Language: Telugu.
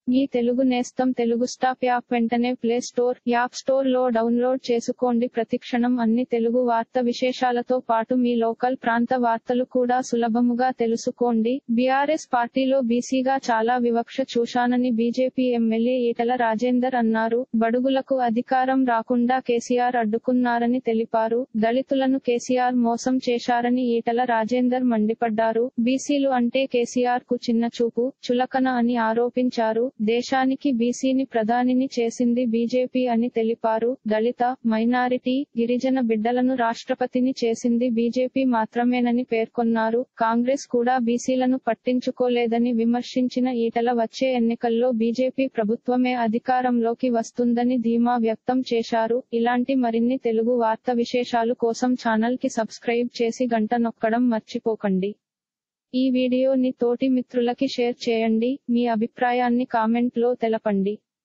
మీ తెలుగు నేస్తం తెలుగు స్టాప్ యాప్ వెంటనే ప్లే స్టోర్ యాప్ స్టోర్ లో డౌన్లోడ్ చేసుకోండి ప్రతిక్షణం అన్ని తెలుగు వార్త విశేషాలతో పాటు మీ లోకల్ ప్రాంత వార్తలు కూడా సులభముగా తెలుసుకోండి బీఆర్ఎస్ పార్టీలో బీసీగా చాలా వివక్ష చూశానని బీజేపీ ఎమ్మెల్యే ఈటల రాజేందర్ అన్నారు బడుగులకు అధికారం రాకుండా కేసీఆర్ అడ్డుకున్నారని తెలిపారు దళితులను కేసీఆర్ మోసం చేశారని ఈటల రాజేందర్ మండిపడ్డారు బీసీలు అంటే కేసీఆర్ కు చిన్న చూపు చులకన అని ఆరోపించారు దేశానికి బీసీని ప్రధానిని చేసింది బీజేపీ అని తెలిపారు దళిత మైనారిటీ గిరిజన బిడ్డలను రాష్ట్రపతిని చేసింది బీజేపీ మాత్రమేనని పేర్కొన్నారు కాంగ్రెస్ కూడా బీసీలను పట్టించుకోలేదని విమర్శించిన ఈటల వచ్చే ఎన్నికల్లో బీజేపీ ప్రభుత్వమే అధికారంలోకి వస్తుందని ధీమా వ్యక్తం చేశారు ఇలాంటి మరిన్ని తెలుగు వార్త విశేషాలు కోసం ఛానల్ కి సబ్స్క్రైబ్ చేసి గంట నొక్కడం మర్చిపోకండి ఈ వీడియోని తోటి మిత్రులకి షేర్ చేయండి మీ అభిప్రాయాన్ని కామెంట్ లో తెలపండి